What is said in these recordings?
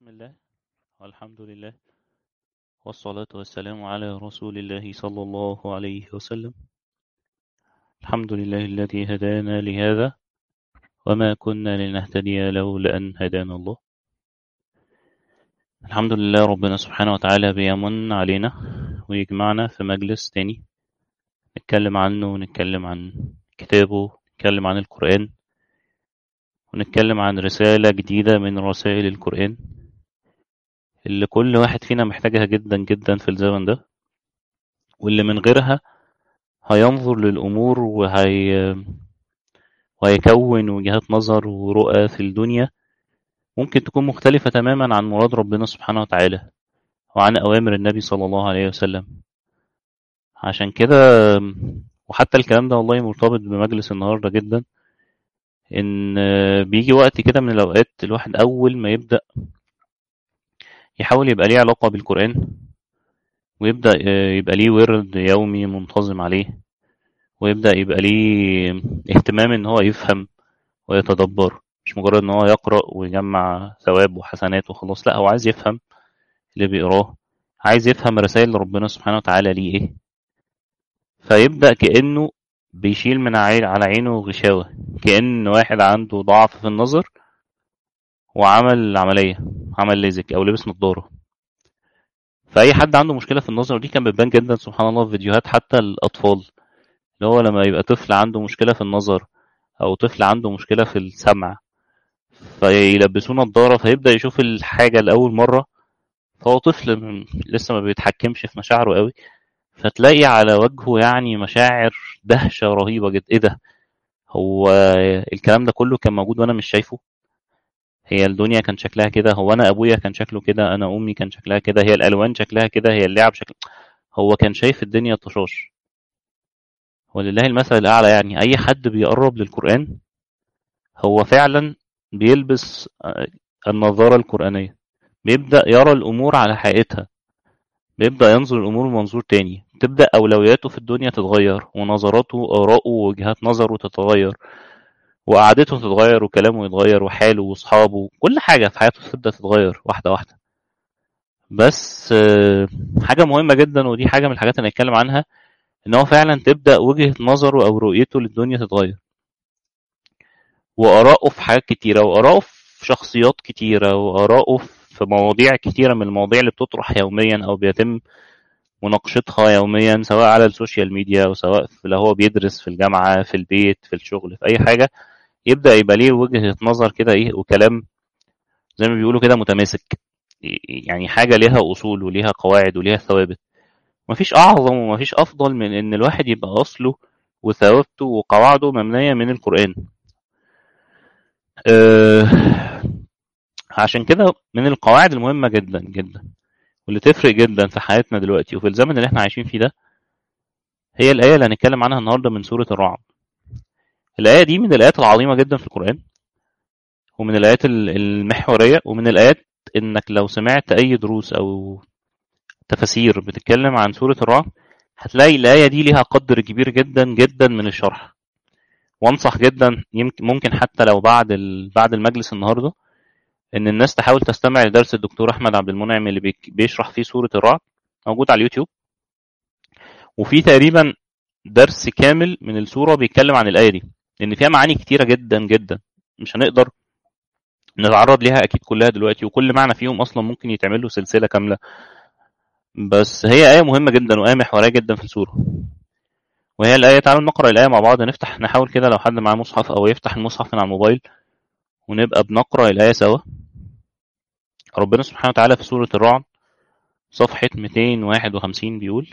بسم الله والحمد لله والصلاة والسلام على رسول الله صلى الله عليه وسلم الحمد لله الذي هدانا لهذا وما كنا لنهتدي لولا أن هدانا الله الحمد لله ربنا سبحانه وتعالى بيمن علينا ويجمعنا في مجلس تاني نتكلم عنه ونتكلم عن كتابه نتكلم عن القرآن ونتكلم عن رسالة جديدة من رسائل القرآن اللي كل واحد فينا محتاجها جدا جدا في الزمن ده واللي من غيرها هينظر للأمور وهي وهيكون وجهات نظر ورؤى في الدنيا ممكن تكون مختلفة تماما عن مراد ربنا سبحانه وتعالى وعن أوامر النبي صلى الله عليه وسلم عشان كده وحتى الكلام ده والله مرتبط بمجلس النهاردة جدا إن بيجي وقت كده من الأوقات الواحد أول ما يبدأ يحاول يبقى ليه علاقة بالقرآن ويبدأ يبقى ليه ورد يومي منتظم عليه ويبدأ يبقى ليه اهتمام إن هو يفهم ويتدبر مش مجرد إن هو يقرأ ويجمع ثواب وحسنات وخلاص لا هو عايز يفهم اللي بيقراه عايز يفهم رسائل ربنا سبحانه وتعالى ليه إيه فيبدأ كأنه بيشيل من على عينه غشاوة كأن واحد عنده ضعف في النظر وعمل عملية عمل ليزك أو لبس نظارة فأي حد عنده مشكلة في النظر ودي كان بتبان جدا سبحان الله في فيديوهات حتى الأطفال اللي هو لما يبقى طفل عنده مشكلة في النظر أو طفل عنده مشكلة في السمع فيلبسوه نظارة فيبدأ يشوف الحاجة لأول مرة فهو طفل لسه ما بيتحكمش في مشاعره قوي فتلاقي على وجهه يعني مشاعر دهشة رهيبة جدا ايه ده هو الكلام ده كله كان موجود وانا مش شايفه هي الدنيا كان شكلها كده هو انا ابويا كان شكله كده انا امي كان شكلها كده هي الالوان شكلها كده هي اللعب شكل هو كان شايف الدنيا طشاش ولله المثل الاعلى يعني اي حد بيقرب للقران هو فعلا بيلبس النظاره القرانيه بيبدا يرى الامور على حقيقتها بيبدا ينظر الامور بمنظور تاني تبدا اولوياته في الدنيا تتغير ونظراته واراءه ووجهات نظره تتغير وقعدته تتغير وكلامه يتغير وحاله واصحابه كل حاجه في حياته تبدا تتغير واحده واحده بس حاجه مهمه جدا ودي حاجه من الحاجات اللي هنتكلم عنها ان هو فعلا تبدا وجهه نظره او رؤيته للدنيا تتغير واراءه في حاجات كتيره واراءه في شخصيات كتيره واراءه في مواضيع كتيره من المواضيع اللي بتطرح يوميا او بيتم مناقشتها يوميا سواء على السوشيال ميديا او سواء في لو هو بيدرس في الجامعه في البيت في الشغل في اي حاجه يبدا يبقى ليه وجهه نظر كده ايه وكلام زي ما بيقولوا كده متماسك يعني حاجه ليها اصول وليها قواعد وليها ثوابت مفيش اعظم ومفيش افضل من ان الواحد يبقى اصله وثوابته وقواعده مبنيه من القران أه عشان كده من القواعد المهمه جدا جدا واللي تفرق جدا في حياتنا دلوقتي وفي الزمن اللي احنا عايشين فيه ده هي الآية اللي هنتكلم عنها النهاردة من سورة الرعد الآية دي من الآيات العظيمة جدا في القرآن ومن الآيات المحورية ومن الآيات إنك لو سمعت أي دروس أو تفاسير بتتكلم عن سورة الرعد هتلاقي الآية دي ليها قدر كبير جدا جدا من الشرح وانصح جدا يمكن ممكن حتى لو بعد بعد المجلس النهارده ان الناس تحاول تستمع لدرس الدكتور احمد عبد المنعم اللي بيشرح فيه سوره الرعد موجود على اليوتيوب وفي تقريبا درس كامل من السوره بيتكلم عن الايه دي لان فيها معاني كتيره جدا جدا مش هنقدر نتعرض ليها اكيد كلها دلوقتي وكل معنى فيهم اصلا ممكن يتعمل له سلسله كامله بس هي ايه مهمه جدا وايه محوريه جدا في السوره وهي الايه تعالوا نقرا الايه مع بعض نفتح نحاول كده لو حد معاه مصحف او يفتح المصحف من على الموبايل ونبقى بنقرا الايه سوا ربنا سبحانه وتعالى في سورة الرعد صفحة 251 بيقول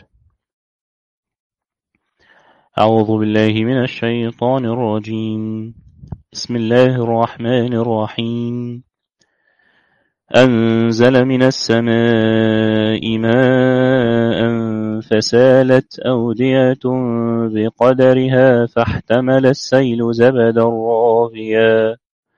أعوذ بالله من الشيطان الرجيم بسم الله الرحمن الرحيم أنزل من السماء ماء فسالت أودية بقدرها فاحتمل السيل زبدا رابيا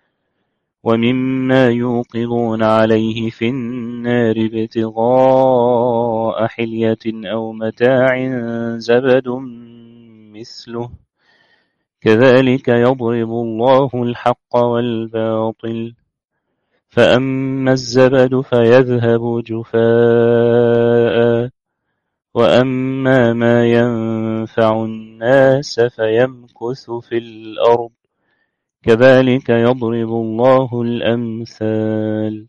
ومما يوقظون عليه في النار ابتغاء حلية أو متاع زبد مثله كذلك يضرب الله الحق والباطل فأما الزبد فيذهب جفاء وأما ما ينفع الناس فيمكث في الأرض كذلك يضرب الله الأمثال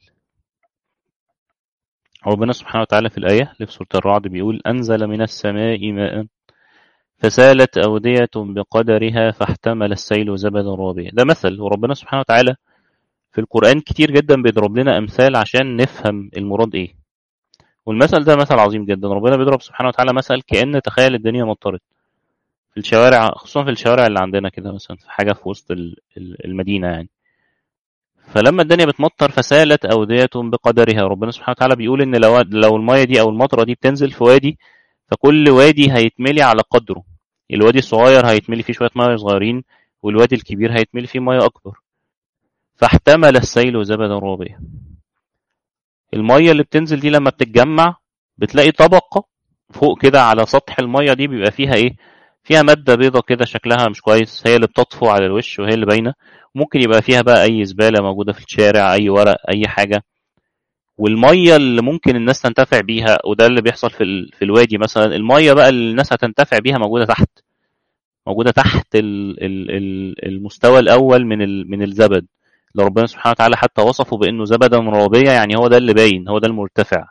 ربنا سبحانه وتعالى في الآية اللي في سورة الرعد بيقول أنزل من السماء ماء فسالت أودية بقدرها فاحتمل السيل زبدا رابيا ده مثل وربنا سبحانه وتعالى في القرآن كتير جدا بيضرب لنا أمثال عشان نفهم المراد إيه والمثل ده مثل عظيم جدا ربنا بيضرب سبحانه وتعالى مثل كأن تخيل الدنيا مطرت في الشوارع خصوصا في الشوارع اللي عندنا كده مثلا في حاجة في وسط المدينة يعني فلما الدنيا بتمطر فسالت أودية بقدرها ربنا سبحانه وتعالى بيقول إن لو لو المية دي أو المطرة دي بتنزل في وادي فكل وادي هيتملي على قدره الوادي الصغير هيتملي فيه شوية مية صغيرين والوادي الكبير هيتملي فيه مية أكبر فاحتمل السيل زبدا رابيا المية اللي بتنزل دي لما بتتجمع بتلاقي طبقة فوق كده على سطح المية دي بيبقى فيها ايه فيها مادة بيضة كده شكلها مش كويس هي اللي بتطفو على الوش وهي اللي باينة ممكن يبقى فيها بقى أي زبالة موجودة في الشارع أي ورق أي حاجة والمية اللي ممكن الناس تنتفع بيها وده اللي بيحصل في, ال... في الوادي مثلا المية بقى اللي الناس هتنتفع بيها موجودة تحت موجودة تحت ال... ال... المستوى الأول من ال... من الزبد اللي ربنا سبحانه وتعالى حتى وصفه بأنه زبدا رابية يعني هو ده اللي باين هو ده المرتفع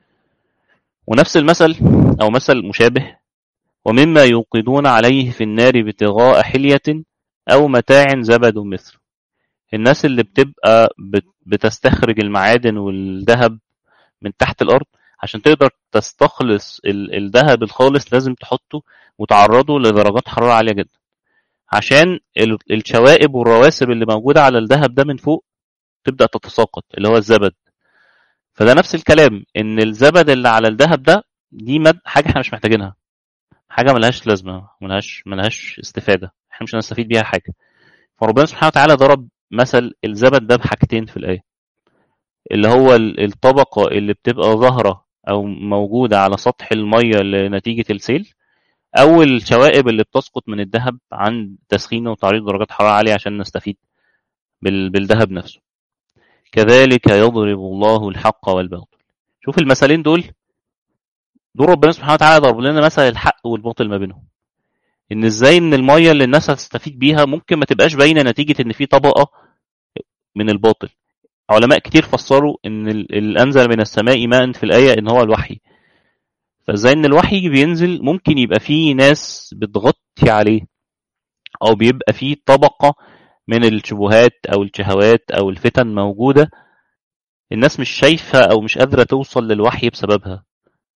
ونفس المثل أو مثل مشابه ومما يوقدون عليه في النار ابتغاء حلية أو متاع زبد مثل الناس اللي بتبقى بتستخرج المعادن والذهب من تحت الأرض عشان تقدر تستخلص الذهب الخالص لازم تحطه وتعرضه لدرجات حرارة عالية جدا عشان الشوائب والرواسب اللي موجودة على الذهب ده من فوق تبدأ تتساقط اللي هو الزبد فده نفس الكلام ان الزبد اللي على الذهب ده دي مد حاجة احنا مش محتاجينها حاجة ملهاش لازمة ملهاش ملهاش استفادة احنا مش هنستفيد بيها حاجة فربنا سبحانه وتعالى ضرب مثل الزبد ده بحاجتين في الآية اللي هو الطبقة اللي بتبقى ظاهرة أو موجودة على سطح المية نتيجة السيل أو الشوائب اللي بتسقط من الذهب عند تسخينه وتعريض درجات حرارة عالية عشان نستفيد بالذهب نفسه كذلك يضرب الله الحق والباطل شوف المثلين دول دول ربنا سبحانه وتعالى ضرب لنا مثل الحق والباطل ما بينهم ان ازاي ان الميه اللي الناس هتستفيد بيها ممكن ما تبقاش باينه نتيجه ان في طبقه من الباطل علماء كتير فسروا ان اللي انزل من السماء ماء في الايه ان هو الوحي فازاي ان الوحي بينزل ممكن يبقى فيه ناس بتغطي عليه او بيبقى فيه طبقه من الشبهات او الشهوات او الفتن موجوده الناس مش شايفه او مش قادره توصل للوحي بسببها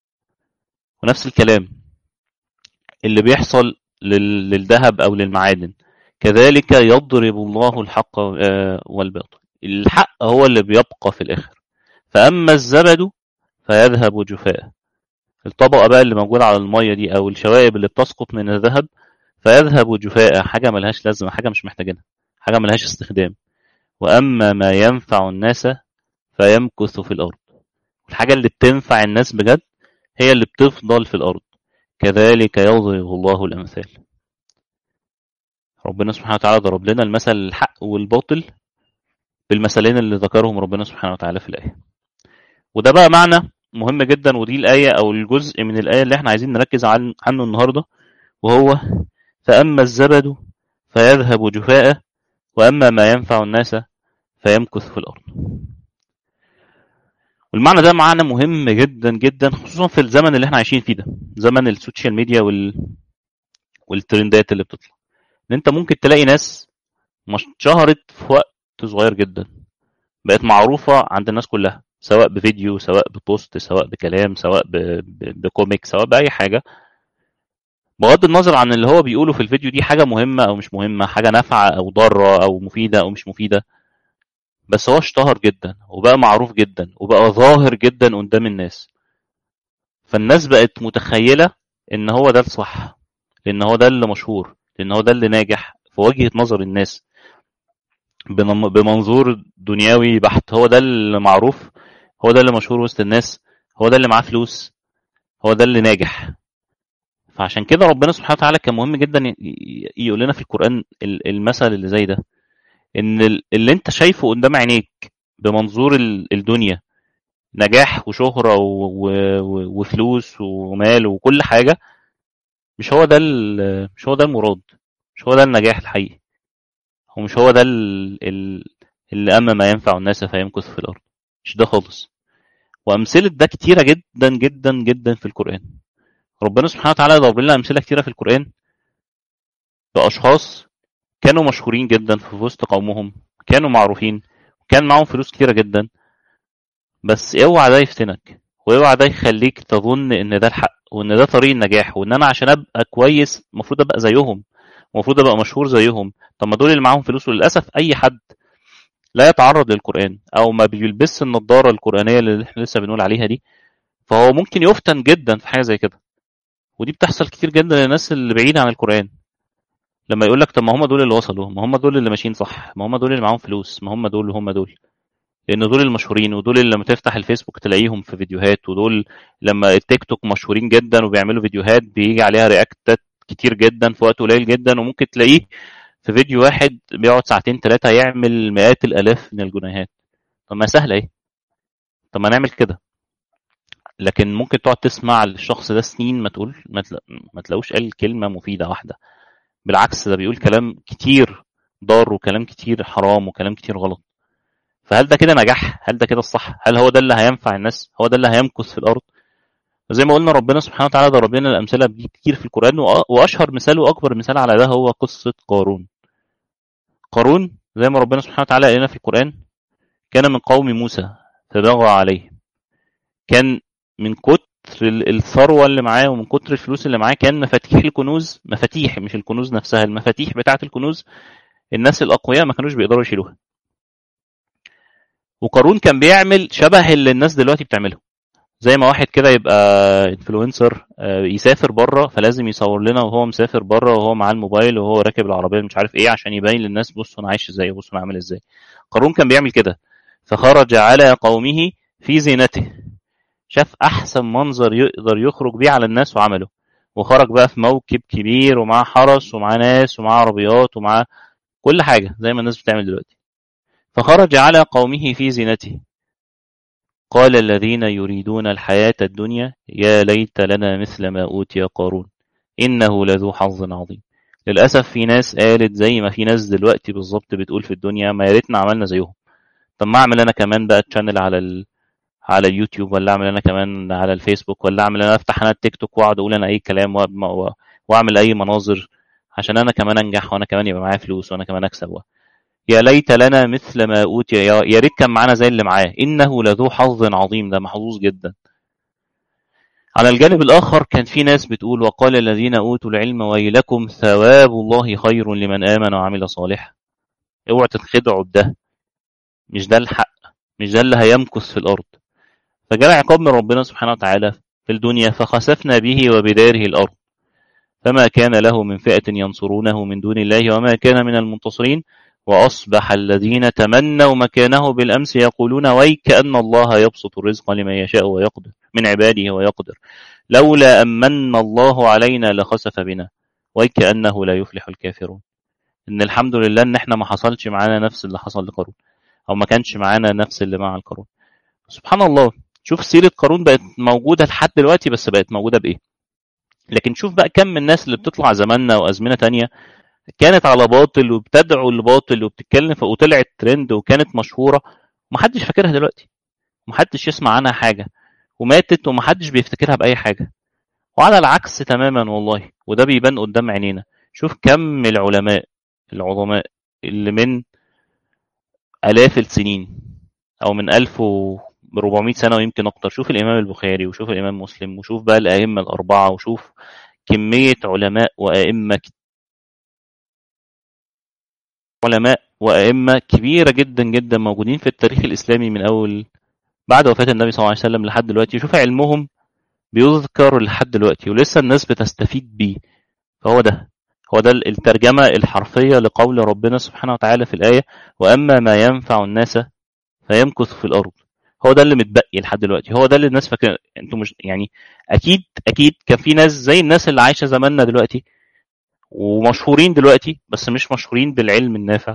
ونفس الكلام اللي بيحصل للذهب او للمعادن كذلك يضرب الله الحق والباطل الحق هو اللي بيبقى في الاخر فاما الزبد فيذهب جفاء الطبقه بقى اللي موجوده على الميه دي او الشوائب اللي بتسقط من الذهب فيذهب جفاء حاجه ملهاش لازمه حاجه مش محتاجينها حاجه ملهاش استخدام واما ما ينفع الناس فيمكث في الارض الحاجه اللي بتنفع الناس بجد هي اللي بتفضل في الارض كذلك يضرب الله الأمثال ربنا سبحانه وتعالى ضرب لنا المثل الحق والباطل بالمثلين اللي ذكرهم ربنا سبحانه وتعالى في الآية وده بقى معنى مهم جدا ودي الآية أو الجزء من الآية اللي احنا عايزين نركز عنه النهاردة وهو فأما الزبد فيذهب جفاء وأما ما ينفع الناس فيمكث في الأرض والمعنى ده معنى مهم جدا جدا خصوصا في الزمن اللي احنا عايشين فيه ده زمن السوشيال ميديا وال والترندات اللي بتطلع ان انت ممكن تلاقي ناس اتشهرت في وقت صغير جدا بقت معروفة عند الناس كلها سواء بفيديو سواء ببوست سواء بكلام سواء ب... ب... بكوميك سواء بأي حاجة بغض النظر عن اللي هو بيقوله في الفيديو دي حاجة مهمة أو مش مهمة حاجة نافعة أو ضارة أو مفيدة أو مش مفيدة بس هو اشتهر جدا وبقى معروف جدا وبقى ظاهر جدا قدام الناس فالناس بقت متخيلة ان هو ده الصح لان هو ده اللي مشهور لان هو ده اللي ناجح في وجهة نظر الناس بمنظور دنيوي بحت هو ده اللي معروف هو ده اللي مشهور وسط الناس هو ده اللي معاه فلوس هو ده اللي ناجح فعشان كده ربنا سبحانه وتعالى كان مهم جدا يقول لنا في القرآن المثل اللي زي ده ان اللي انت شايفه قدام عينيك بمنظور ال- الدنيا نجاح وشهرة و- و- و- وفلوس ومال وكل حاجة مش هو ده ال- مش هو ده المراد مش هو ده النجاح الحقيقي هو مش هو ده ال- ال- اللي أما ما ينفع الناس فيمكث في الأرض مش ده خالص وأمثلة ده كتيرة جدا جدا جدا في القرآن ربنا سبحانه وتعالى ضرب لنا أمثلة كتيرة في القرآن بأشخاص كانوا مشهورين جدا في وسط قومهم كانوا معروفين كان معاهم فلوس كتيرة جدا بس اوعى ده يفتنك واوعى ده يخليك تظن ان ده الحق وان ده طريق النجاح وان انا عشان ابقى كويس المفروض ابقى زيهم المفروض ابقى مشهور زيهم طب ما دول اللي معاهم فلوس وللاسف اي حد لا يتعرض للقران او ما بيلبسش النضاره القرانيه اللي احنا لسه بنقول عليها دي فهو ممكن يفتن جدا في حاجه زي كده ودي بتحصل كتير جدا للناس اللي بعيده عن القران لما يقول لك طب ما هم دول اللي وصلوا ما هم دول اللي ماشيين صح ما هم دول اللي معاهم فلوس ما هم دول وهم دول لان دول المشهورين ودول اللي لما تفتح الفيسبوك تلاقيهم في فيديوهات ودول لما التيك توك مشهورين جدا وبيعملوا فيديوهات بيجي عليها رياكتات كتير جدا في وقت قليل جدا وممكن تلاقيه في فيديو واحد بيقعد ساعتين ثلاثة يعمل مئات الآلاف من الجنيهات طب ما سهلة ايه طب ما نعمل كده لكن ممكن تقعد تسمع الشخص ده سنين ما تقول ما, تلا... ما تلاقوش قال كلمة مفيدة واحدة بالعكس ده بيقول كلام كتير ضار وكلام كتير حرام وكلام كتير غلط فهل ده كده نجاح هل ده كده الصح هل هو ده اللي هينفع الناس هو ده اللي هيمكث في الارض زي ما قلنا ربنا سبحانه وتعالى ضرب لنا الامثله دي كتير في القران واشهر مثال واكبر مثال على ده هو قصه قارون قارون زي ما ربنا سبحانه وتعالى قال لنا في القران كان من قوم موسى فبغى عليه كان من كتر الثروه اللي معاه ومن كتر الفلوس اللي معاه كان مفاتيح الكنوز مفاتيح مش الكنوز نفسها المفاتيح بتاعه الكنوز الناس الاقوياء ما كانوش بيقدروا يشيلوها وقارون كان بيعمل شبه اللي الناس دلوقتي بتعمله زي ما واحد كده يبقى انفلونسر يسافر بره فلازم يصور لنا وهو مسافر بره وهو معاه الموبايل وهو راكب العربيه مش عارف ايه عشان يبين للناس بصوا انا عايش ازاي بصوا انا عامل ازاي قارون كان بيعمل كده فخرج على قومه في زينته شاف احسن منظر يقدر يخرج بيه على الناس وعمله وخرج بقى في موكب كبير ومعاه حرس ومعاه ناس ومعاه عربيات ومعاه كل حاجه زي ما الناس بتعمل دلوقتي فخرج على قومه في زينته قال الذين يريدون الحياة الدنيا يا ليت لنا مثل ما أوتي قارون إنه لذو حظ عظيم للأسف في ناس قالت زي ما في ناس دلوقتي بالظبط بتقول في الدنيا ما يا ريتنا عملنا زيهم طب ما أعمل أنا كمان بقى تشانل على ال... على اليوتيوب ولا أعمل أنا كمان على الفيسبوك ولا أعمل أنا أفتح أنا التيك توك وأقعد أقول أنا أي كلام و... وأعمل أي مناظر عشان أنا كمان أنجح وأنا كمان يبقى معايا فلوس وأنا كمان أكسب و... يا ليت لنا مثل ما أوتي يا ريت كان معانا زي اللي معاه إنه لذو حظ عظيم ده محظوظ جدا على الجانب الآخر كان في ناس بتقول وقال الذين أوتوا العلم ويلكم ثواب الله خير لمن آمن وعمل صالحا اوعوا تنخدعوا بده مش ده الحق مش ده اللي هيمكث في الأرض فجاء عقاب من ربنا سبحانه وتعالى في الدنيا فخسفنا به وبداره الأرض فما كان له من فئة ينصرونه من دون الله وما كان من المنتصرين وأصبح الذين تمنوا مكانه بالأمس يقولون ويك أن الله يبسط الرزق لمن يشاء ويقدر من عباده ويقدر لولا أمن الله علينا لخسف بنا ويك أنه لا يفلح الكافرون إن الحمد لله إن إحنا ما حصلش معانا نفس اللي حصل لقارون أو ما كانش معانا نفس اللي مع القارون سبحان الله شوف سيرة قارون بقت موجودة لحد دلوقتي بس بقت موجودة بإيه لكن شوف بقى كم من الناس اللي بتطلع زماننا وأزمنة تانية كانت على باطل وبتدعو لباطل وبتتكلم وطلعت ترند وكانت مشهوره ومحدش فاكرها دلوقتي ومحدش يسمع عنها حاجه وماتت ومحدش بيفتكرها باي حاجه وعلى العكس تماما والله وده بيبان قدام عينينا شوف كم العلماء العظماء اللي من آلاف السنين أو من 1400 سنة ويمكن أكتر شوف الإمام البخاري وشوف الإمام مسلم وشوف بقى الأئمة الأربعة وشوف كمية علماء وأئمة علماء وأئمة كبيرة جدا جدا موجودين في التاريخ الإسلامي من أول بعد وفاة النبي صلى الله عليه وسلم لحد دلوقتي شوف علمهم بيذكر لحد دلوقتي ولسه الناس بتستفيد بيه فهو ده هو ده الترجمة الحرفية لقول ربنا سبحانه وتعالى في الآية وأما ما ينفع الناس فيمكث في الأرض هو ده اللي متبقي لحد دلوقتي هو ده اللي الناس فاكر انتوا مش يعني اكيد اكيد كان في ناس زي الناس اللي عايشه زماننا دلوقتي ومشهورين دلوقتي بس مش مشهورين بالعلم النافع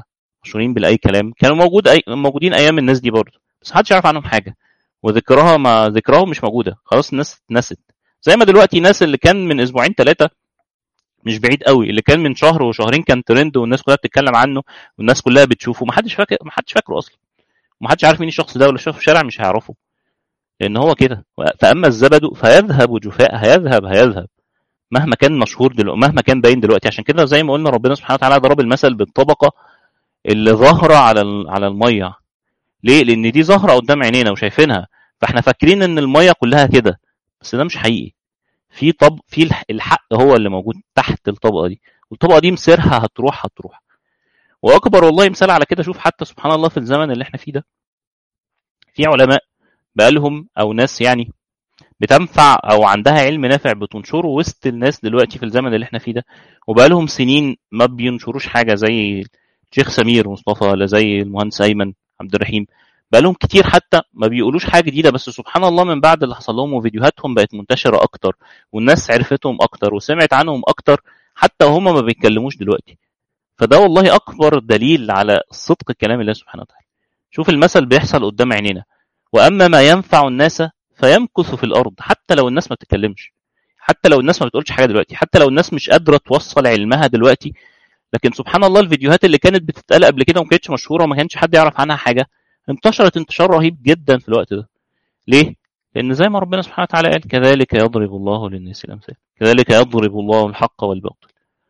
مشهورين بالاي كلام كانوا موجود أي... موجودين ايام الناس دي برضه بس محدش يعرف عنهم حاجه وذكرها ما ذكرهم مش موجوده خلاص الناس اتنست زي ما دلوقتي ناس اللي كان من اسبوعين ثلاثه مش بعيد قوي اللي كان من شهر وشهرين كان ترند والناس كلها بتتكلم عنه والناس كلها بتشوفه محدش فاكر محدش فاكره اصلا محدش عارف مين الشخص ده ولا شافه في الشارع مش هيعرفه لان هو كده فاما الزبد فيذهب جفاء هيذهب هيذهب مهما كان مشهور دلوقتي مهما كان باين دلوقتي عشان كده زي ما قلنا ربنا سبحانه وتعالى ضرب المثل بالطبقه اللي ظاهره على على الميه ليه لان دي ظاهره قدام عينينا وشايفينها فاحنا فاكرين ان الميه كلها كده بس ده مش حقيقي في طب في الحق هو اللي موجود تحت الطبقه دي والطبقه دي مسيرها هتروح هتروح واكبر والله مثال على كده شوف حتى سبحان الله في الزمن اللي احنا فيه ده في علماء بقالهم او ناس يعني بتنفع او عندها علم نافع بتنشره وسط الناس دلوقتي في الزمن اللي احنا فيه ده وبقالهم سنين ما بينشروش حاجه زي الشيخ سمير مصطفى ولا زي المهندس ايمن عبد الرحيم بقالهم كتير حتى ما بيقولوش حاجه جديده بس سبحان الله من بعد اللي حصل لهم وفيديوهاتهم بقت منتشره اكتر والناس عرفتهم اكتر وسمعت عنهم اكتر حتى وهم ما بيتكلموش دلوقتي فده والله اكبر دليل على صدق كلام الله سبحانه وتعالى شوف المثل بيحصل قدام عينينا واما ما ينفع الناس فيمكث في الارض حتى لو الناس ما بتتكلمش حتى لو الناس ما بتقولش حاجه دلوقتي حتى لو الناس مش قادره توصل علمها دلوقتي لكن سبحان الله الفيديوهات اللي كانت بتتقال قبل كده وما كانتش مشهوره وما كانش حد يعرف عنها حاجه انتشرت انتشار رهيب جدا في الوقت ده ليه لان زي ما ربنا سبحانه وتعالى قال كذلك يضرب الله للناس الامثال كذلك يضرب الله الحق والباطل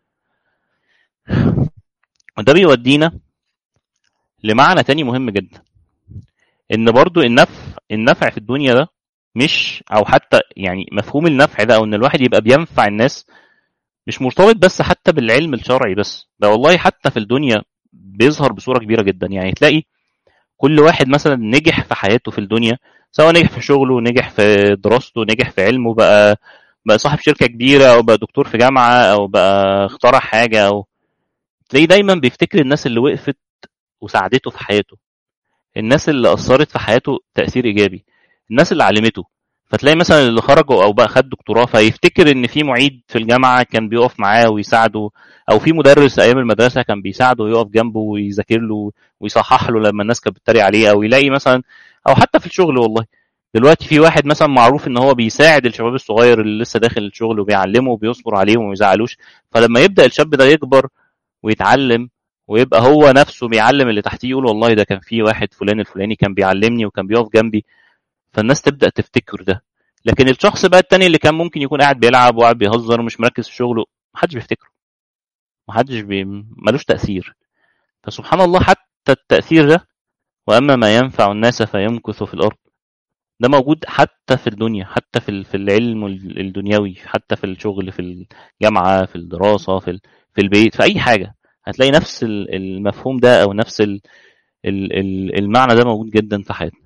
وده بيودينا لمعنى تاني مهم جدا ان برضو النفع النفع في الدنيا ده مش او حتى يعني مفهوم النفع ده او ان الواحد يبقى بينفع الناس مش مرتبط بس حتى بالعلم الشرعي بس ده والله حتى في الدنيا بيظهر بصوره كبيره جدا يعني تلاقي كل واحد مثلا نجح في حياته في الدنيا سواء نجح في شغله نجح في دراسته نجح في علمه بقى بقى صاحب شركه كبيره او بقى دكتور في جامعه او بقى اخترع حاجه او تلاقيه دايما بيفتكر الناس اللي وقفت وساعدته في حياته الناس اللي اثرت في حياته تاثير ايجابي الناس اللي علمته فتلاقي مثلا اللي خرجوا او بقى خد دكتوراه فيفتكر ان في معيد في الجامعه كان بيقف معاه ويساعده او في مدرس ايام المدرسه كان بيساعده ويقف جنبه ويذاكر له ويصحح له لما الناس كانت بتتريق عليه او يلاقي مثلا او حتى في الشغل والله دلوقتي في واحد مثلا معروف ان هو بيساعد الشباب الصغير اللي لسه داخل الشغل وبيعلمه وبيصبر عليه وما يزعلوش فلما يبدا الشاب ده يكبر ويتعلم ويبقى هو نفسه بيعلم اللي تحتيه يقول والله ده كان في واحد فلان الفلاني كان بيعلمني وكان بيقف جنبي فالناس تبدا تفتكر ده لكن الشخص بقى التاني اللي كان ممكن يكون قاعد بيلعب وقاعد بيهزر ومش مركز في شغله محدش بيفتكره محدش بي... ملوش تأثير فسبحان الله حتى التأثير ده وأما ما ينفع الناس فيمكث في الأرض ده موجود حتى في الدنيا حتى في في العلم الدنيوي حتى في الشغل في الجامعة في الدراسة في في البيت في أي حاجة هتلاقي نفس المفهوم ده أو نفس المعنى ده موجود جدا في حياتنا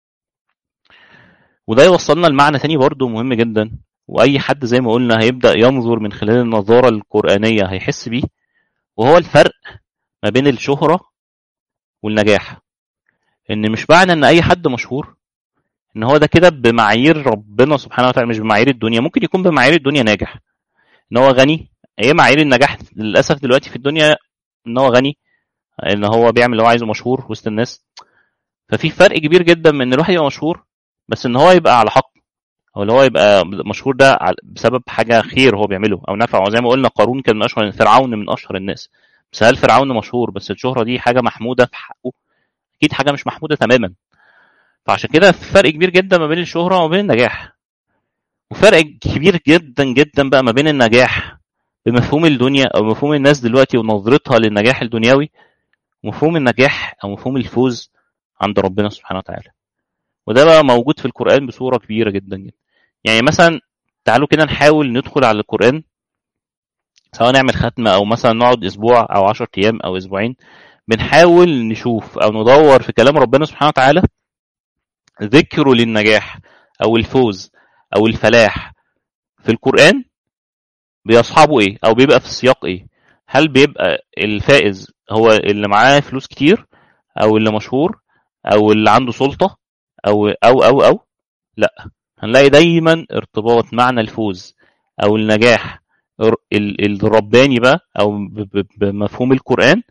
وده يوصلنا لمعنى تاني برضه مهم جدا واي حد زي ما قلنا هيبدا ينظر من خلال النظاره القرانيه هيحس بيه وهو الفرق ما بين الشهره والنجاح ان مش معنى ان اي حد مشهور ان هو ده كده بمعايير ربنا سبحانه وتعالى مش بمعايير الدنيا ممكن يكون بمعايير الدنيا ناجح ان هو غني ايه معايير النجاح للاسف دلوقتي في الدنيا ان هو غني ان هو بيعمل اللي هو عايزه مشهور وسط الناس ففي فرق كبير جدا من ان الواحد يبقى مشهور بس ان هو يبقى على حق او اللي هو يبقى مشهور ده بسبب حاجه خير هو بيعمله او نفع وزي ما قلنا قارون كان من اشهر فرعون من اشهر الناس بس هل فرعون مشهور بس الشهره دي حاجه محموده في حقه اكيد حاجه مش محموده تماما فعشان كده في فرق كبير جدا ما بين الشهره وما بين النجاح وفرق كبير جدا جدا بقى ما بين النجاح بمفهوم الدنيا او مفهوم الناس دلوقتي ونظرتها للنجاح الدنيوي ومفهوم النجاح او مفهوم الفوز عند ربنا سبحانه وتعالى وده بقى موجود في القرآن بصورة كبيرة جدا جدا يعني مثلا تعالوا كده نحاول ندخل على القرآن سواء نعمل ختمة أو مثلا نقعد أسبوع أو عشر أيام أو أسبوعين بنحاول نشوف أو ندور في كلام ربنا سبحانه وتعالى ذكره للنجاح أو الفوز أو الفلاح في القرآن بيصحابه إيه أو بيبقى في السياق إيه هل بيبقى الفائز هو اللي معاه فلوس كتير أو اللي مشهور أو اللي عنده سلطة او او او او لا هنلاقي دايما ارتباط معنى الفوز او النجاح الرباني بقى او بمفهوم القران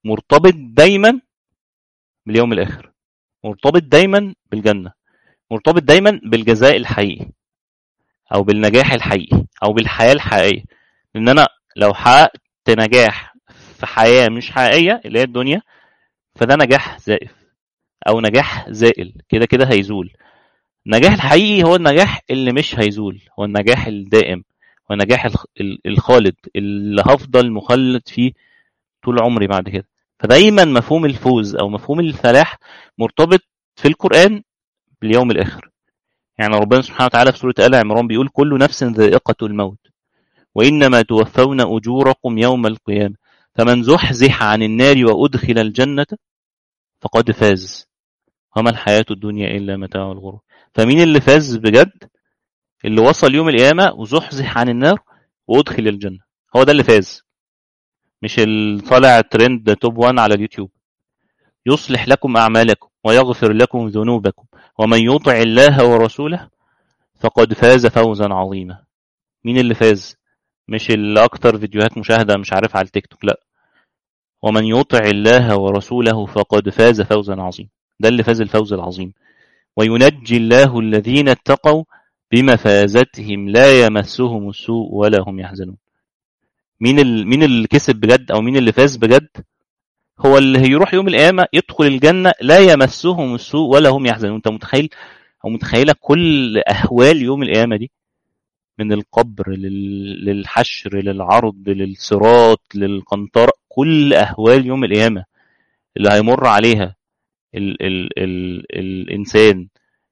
مرتبط دايما باليوم الآخر مرتبط دايما بالجنة مرتبط دايما بالجزاء الحقيقي أو بالنجاح الحقيقي أو بالحياة الحقيقية لأن أنا لو حققت نجاح في حياة مش حقيقية اللي هي الدنيا فده نجاح زائف أو نجاح زائل كده كده هيزول النجاح الحقيقي هو النجاح اللي مش هيزول هو النجاح الدائم هو النجاح الخالد اللي هفضل مخلد فيه طول عمري بعد كده فدايما مفهوم الفوز او مفهوم الفلاح مرتبط في القران باليوم الاخر يعني ربنا سبحانه وتعالى في سوره ال عمران بيقول كل نفس ذائقه الموت وانما توفون اجوركم يوم القيامه فمن زحزح عن النار وادخل الجنه فقد فاز وما الحياه الدنيا الا متاع الغرور فمين اللي فاز بجد اللي وصل يوم القيامه وزحزح عن النار وادخل الجنه هو ده اللي فاز مش اللي طالع ترند توب 1 على اليوتيوب يصلح لكم أعمالكم ويغفر لكم ذنوبكم ومن يطع الله ورسوله فقد فاز فوزا عظيما مين اللي فاز مش اللي أكتر فيديوهات مشاهدة مش عارف على التيك توك لا ومن يطع الله ورسوله فقد فاز فوزا عظيما ده اللي فاز الفوز العظيم وينجي الله الذين اتقوا بمفازتهم لا يمسهم السوء ولا هم يحزنون مين ال... مين اللي كسب بجد او مين اللي فاز بجد هو اللي هيروح يوم القيامه يدخل الجنه لا يمسهم السوء ولا هم يحزنون انت متخيل او متخيله كل اهوال يوم القيامه دي من القبر لل... للحشر للعرض للصراط للقنطره كل اهوال يوم القيامه اللي هيمر عليها ال... ال... ال... الانسان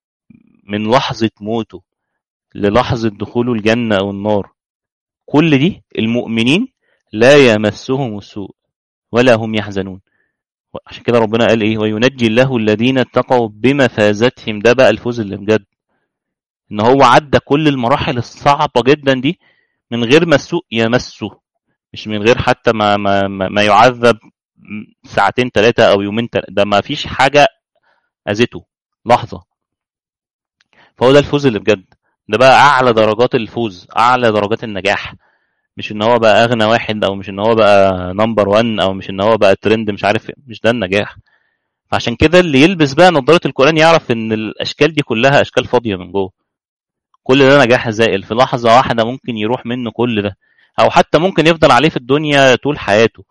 من لحظه موته للحظه دخوله الجنه او النار كل دي المؤمنين لا يمسهم السوء ولا هم يحزنون عشان كده ربنا قال ايه وينجي الله الذين اتقوا بمفازتهم ده بقى الفوز اللي بجد ان هو عدى كل المراحل الصعبه جدا دي من غير ما السوء يمسه مش من غير حتى ما ما ما يعذب ساعتين ثلاثه او يومين تلاتة. ده ما فيش حاجه اذته لحظه فهو ده الفوز اللي بجد ده بقى اعلى درجات الفوز اعلى درجات النجاح مش ان هو بقى اغنى واحد او مش ان هو بقى نمبر 1 او مش ان هو بقى ترند مش عارف مش ده النجاح فعشان كده اللي يلبس بقى نظاره القران يعرف ان الاشكال دي كلها اشكال فاضيه من جوه كل ده نجاح زائل في لحظه واحده ممكن يروح منه كل ده او حتى ممكن يفضل عليه في الدنيا طول حياته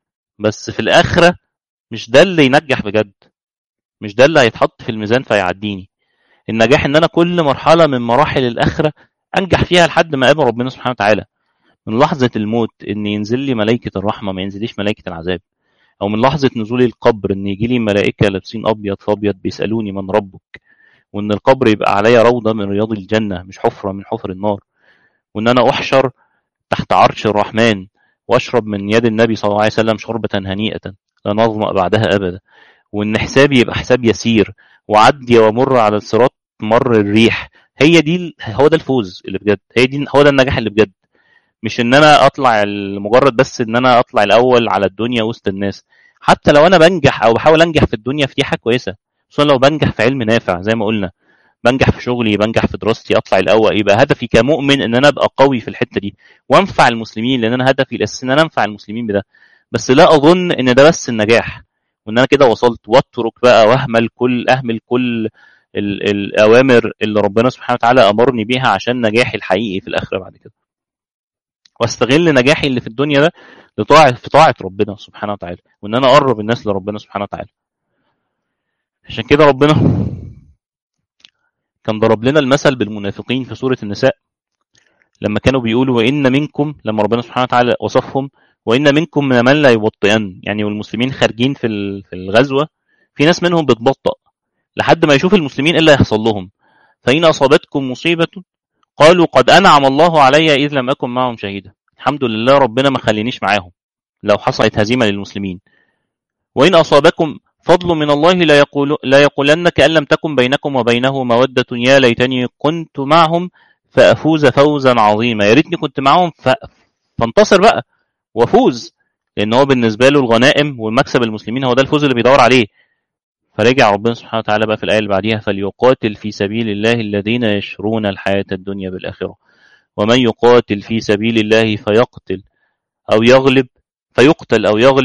بس في الاخره مش ده اللي ينجح بجد مش ده اللي هيتحط في الميزان فيعديني النجاح ان انا كل مرحله من مراحل الاخره انجح فيها لحد ما اقابل ربنا سبحانه وتعالى من لحظه الموت ان ينزل لي ملائكه الرحمه ما ينزليش ملائكه العذاب او من لحظه نزول القبر ان يجي لي ملائكه لابسين ابيض فابيض بيسالوني من ربك وان القبر يبقى عليا روضه من رياض الجنه مش حفره من حفر النار وان انا احشر تحت عرش الرحمن واشرب من يد النبي صلى الله عليه وسلم شربه هنيئه لا نظمأ بعدها ابدا وان حسابي يبقى حساب يسير وعدي وامر على الصراط مر الريح هي دي هو ده الفوز اللي بجد هي دي هو ده النجاح اللي بجد مش ان انا اطلع مجرد بس ان انا اطلع الاول على الدنيا وسط الناس حتى لو انا بنجح او بحاول انجح في الدنيا في دي حاجه كويسه خصوصا لو بنجح في علم نافع زي ما قلنا بنجح في شغلي بنجح في دراستي اطلع الاول يبقى هدفي كمؤمن ان انا ابقى قوي في الحته دي وانفع المسلمين لان انا هدفي الاساسي ان انا انفع المسلمين بده بس لا اظن ان ده بس النجاح وان انا كده وصلت واترك بقى واهمل كل اهمل كل الاوامر اللي ربنا سبحانه وتعالى امرني بيها عشان نجاحي الحقيقي في الاخره بعد كده واستغل نجاحي اللي في الدنيا ده لطاعه في طاعه ربنا سبحانه وتعالى وان انا اقرب الناس لربنا سبحانه وتعالى عشان كده ربنا كان ضرب لنا المثل بالمنافقين في سوره النساء لما كانوا بيقولوا وان منكم لما ربنا سبحانه وتعالى وصفهم وان منكم من من لا يبطئن يعني والمسلمين خارجين في في الغزوه في ناس منهم بتبطأ لحد ما يشوف المسلمين ايه اللي هيحصل لهم فإن أصابتكم مصيبة قالوا قد أنعم الله علي إذ لم أكن معهم شهيدا الحمد لله ربنا ما خلينيش معاهم لو حصلت هزيمة للمسلمين وإن أصابكم فضل من الله لا, يقول لا يقولن كأن لم تكن بينكم وبينه مودة يا ليتني كنت معهم فأفوز فوزا عظيما يا ريتني كنت معهم ف... فانتصر بقى وافوز لأن هو بالنسبة له الغنائم والمكسب المسلمين هو ده الفوز اللي بيدور عليه فرجع ربنا سبحانه وتعالى بقى في الآية اللي بعديها فليقاتل في سبيل الله الذين يشرون الحياة الدنيا بالآخرة ومن يقاتل في سبيل الله فيقتل أو يغلب فيقتل أو يغلب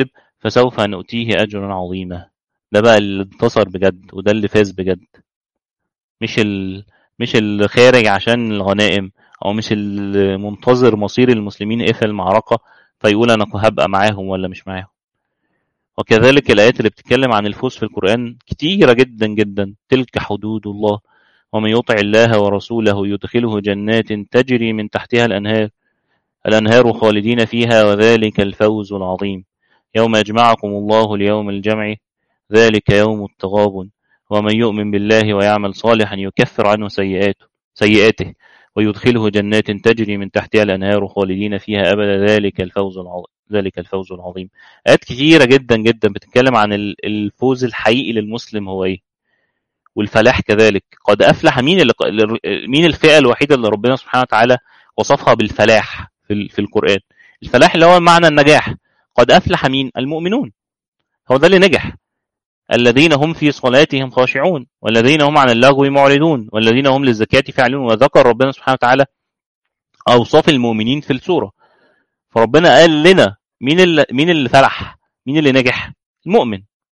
فسوف نؤتيه أجرا عظيما ده بقى اللي انتصر بجد وده اللي فاز بجد مش ال... مش اللي خارج عشان الغنائم او مش المنتظر مصير المسلمين ايه في المعركة فيقول انا هبقى معاهم ولا مش معاهم وكذلك الآيات اللي بتتكلم عن الفوز في القرآن كتيرة جدا جدا تلك حدود الله ومن يطع الله ورسوله يدخله جنات تجري من تحتها الأنهار الأنهار خالدين فيها وذلك الفوز العظيم يوم يجمعكم الله ليوم الجمع ذلك يوم التغابن ومن يؤمن بالله ويعمل صالحا يكفر عنه سيئاته سيئاته ويدخله جنات تجري من تحتها الأنهار خالدين فيها أبدا ذلك الفوز العظيم ذلك الفوز العظيم آيات كثيرة جدا جدا بتتكلم عن الفوز الحقيقي للمسلم هو إيه والفلاح كذلك قد أفلح مين اللي مين الفئة الوحيدة اللي ربنا سبحانه وتعالى وصفها بالفلاح في, في القرآن الفلاح اللي هو معنى النجاح قد أفلح مين المؤمنون هو ده اللي نجح الذين هم في صلاتهم خاشعون والذين هم عن اللغو معرضون والذين هم للزكاة فاعلون وذكر ربنا سبحانه وتعالى أوصاف المؤمنين في السورة فربنا قال لنا مين اللي مين اللي فلح مين اللي نجح المؤمن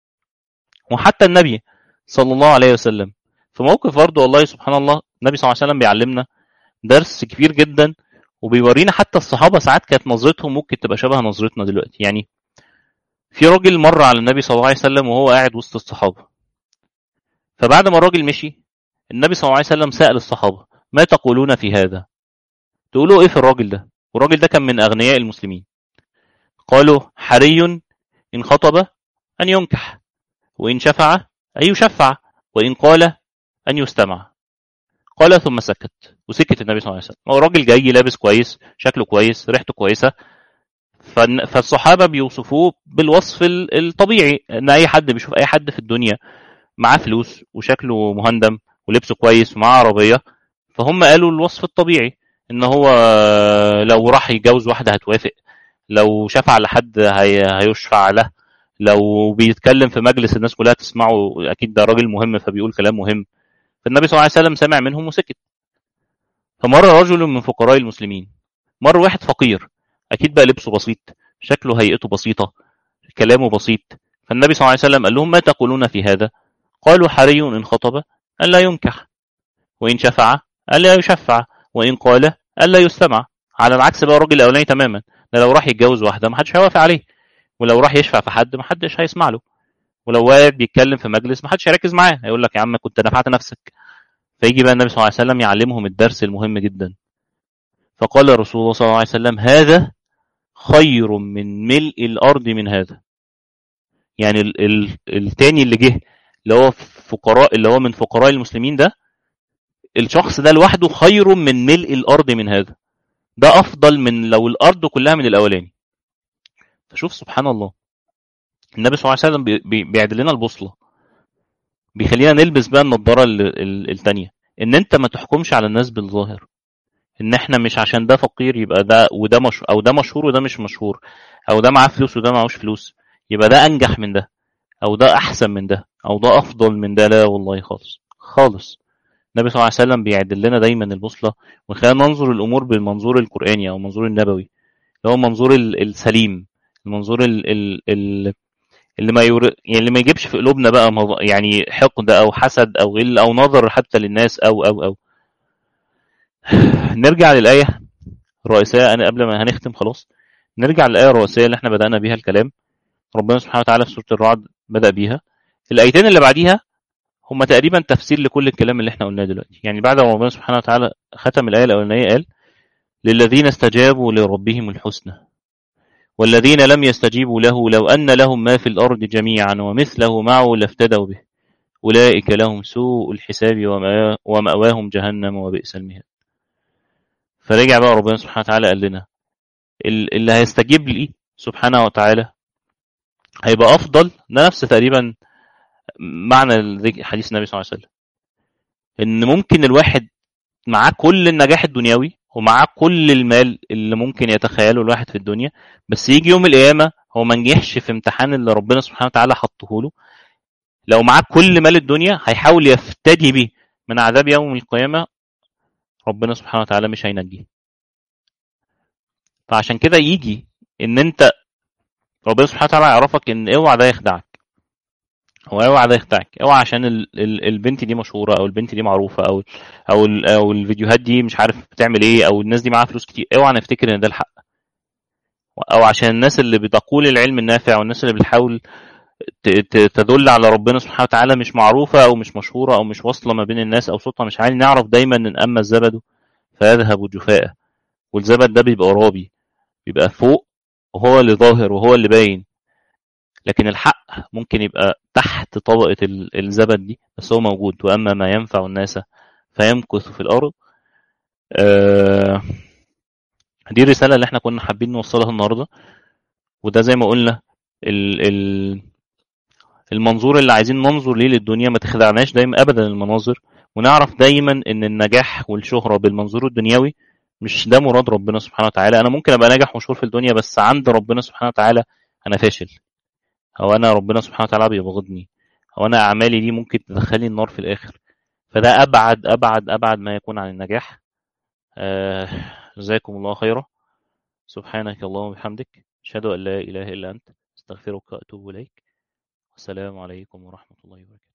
وحتى النبي صلى الله عليه وسلم في موقف برضه والله سبحان الله النبي صلى الله عليه وسلم بيعلمنا درس كبير جدا وبيورينا حتى الصحابه ساعات كانت نظرتهم ممكن تبقى شبه نظرتنا دلوقتي يعني في راجل مر على النبي صلى الله عليه وسلم وهو قاعد وسط الصحابه فبعد ما الراجل مشي النبي صلى الله عليه وسلم سأل الصحابه ما تقولون في هذا تقولوا ايه في الراجل ده والراجل ده كان من اغنياء المسلمين قالوا حري ان خطب ان ينكح وان شفع ان يشفع وان قال ان يستمع قال ثم سكت وسكت النبي صلى الله عليه وسلم هو راجل جاي لابس كويس شكله كويس ريحته كويسه فالصحابه بيوصفوه بالوصف الطبيعي ان اي حد بيشوف اي حد في الدنيا معاه فلوس وشكله مهندم ولبسه كويس ومعاه عربيه فهم قالوا الوصف الطبيعي ان هو لو راح يتجوز واحده هتوافق لو شفع لحد هي... هيشفع له لو بيتكلم في مجلس الناس كلها تسمعه اكيد ده راجل مهم فبيقول كلام مهم فالنبي صلى الله عليه وسلم سمع منهم وسكت فمر رجل من فقراء المسلمين مر واحد فقير اكيد بقى لبسه بسيط شكله هيئته بسيطه كلامه بسيط فالنبي صلى الله عليه وسلم قال لهم ما تقولون في هذا قالوا حري ان خطب ان لا ينكح وان شفع ان لا يشفع وان قال ان لا يستمع على العكس بقى الراجل الاولاني تماما ده لو راح يتجوز واحده ما حدش هيوافق عليه ولو راح يشفع في حد ما حدش هيسمع له ولو واقف بيتكلم في مجلس ما حدش هيركز معاه هيقول لك يا عم كنت نفعت نفسك فيجي بقى النبي صلى الله عليه وسلم يعلمهم الدرس المهم جدا فقال رسول الله صلى الله عليه وسلم هذا خير من ملء الارض من هذا يعني ال ال التاني اللي جه اللي هو فقراء اللي هو من فقراء المسلمين ده الشخص ده لوحده خير من ملء الارض من هذا ده افضل من لو الارض كلها من الاولاني فشوف سبحان الله النبي صلى الله عليه وسلم بي بيعدل لنا البوصله بيخلينا نلبس بقى النضاره الثانيه ان انت ما تحكمش على الناس بالظاهر ان احنا مش عشان ده فقير يبقى ده وده مش او ده مشهور وده مش مشهور او ده معاه فلوس وده معهوش فلوس يبقى ده انجح من ده او ده احسن من ده او ده افضل من ده لا والله خالص خالص النبي صلى الله عليه وسلم بيعدل لنا دايما البوصله وخلينا ننظر الامور بالمنظور القراني او المنظور النبوي اللي هو المنظور السليم المنظور ال ال ال اللي ما يور... يعني اللي ما يجيبش في قلوبنا بقى مض... يعني حقد او حسد او غل او نظر حتى للناس او او او نرجع للايه الرئيسيه انا قبل ما هنختم خلاص نرجع للايه الرئيسيه اللي احنا بدانا بيها الكلام ربنا سبحانه وتعالى في سوره الرعد بدا بيها الايتين اللي بعديها هم تقريبا تفسير لكل الكلام اللي احنا قلناه دلوقتي يعني بعد ما ربنا سبحانه وتعالى ختم الايه الاولانيه قال للذين استجابوا لربهم الحسنى والذين لم يستجيبوا له لو أن لهم ما في الأرض جميعا ومثله معه لافتدوا به أولئك لهم سوء الحساب ومأواهم جهنم وبئس المهاد فرجع بقى ربنا سبحانه وتعالى قال لنا اللي هيستجيب لي سبحانه وتعالى هيبقى أفضل ده نفس تقريبا معنى حديث النبي صلى الله عليه وسلم إن ممكن الواحد معاه كل النجاح الدنيوي ومعاه كل المال اللي ممكن يتخيله الواحد في الدنيا بس يجي يوم القيامة هو ما نجحش في امتحان اللي ربنا سبحانه وتعالى حطه له لو معاه كل مال الدنيا هيحاول يفتدي بيه من عذاب يوم القيامة ربنا سبحانه وتعالى مش هينجيه فعشان كده يجي ان انت ربنا سبحانه وتعالى يعرفك ان اوعى ده يخدعك هو اوعى ده يخدعك اوعى عشان ال ال البنت دي مشهوره او البنت دي معروفه او او ال او الفيديوهات دي مش عارف بتعمل ايه او الناس دي معاها فلوس كتير اوعى نفتكر ان ده الحق او عشان الناس اللي بتقول العلم النافع والناس اللي بتحاول تدل على ربنا سبحانه وتعالى مش معروفه او مش مشهوره او مش واصله ما بين الناس او صوتها مش عالي نعرف دايما ان اما الزبد فيذهب جفاء والزبد ده بيبقى رابي بيبقى فوق وهو اللي ظاهر وهو اللي باين لكن الحق ممكن يبقى تحت طبقة الزبد دي بس هو موجود وأما ما ينفع الناس فيمكث في الأرض آه دي الرسالة اللي احنا كنا حابين نوصلها النهاردة وده زي ما قلنا ال ال المنظور اللي عايزين ننظر ليه للدنيا ما تخدعناش دايما أبدا المناظر ونعرف دايما ان النجاح والشهرة بالمنظور الدنيوي مش ده مراد ربنا سبحانه وتعالى انا ممكن ابقى ناجح ومشهور في الدنيا بس عند ربنا سبحانه وتعالى انا فاشل او انا ربنا سبحانه وتعالى بيبغضني او انا اعمالي دي ممكن تدخلني النار في الاخر فده ابعد ابعد ابعد ما يكون عن النجاح جزاكم الله خيرا سبحانك اللهم وبحمدك اشهد ان لا اله الا انت استغفرك واتوب اليك والسلام عليكم ورحمه الله وبركاته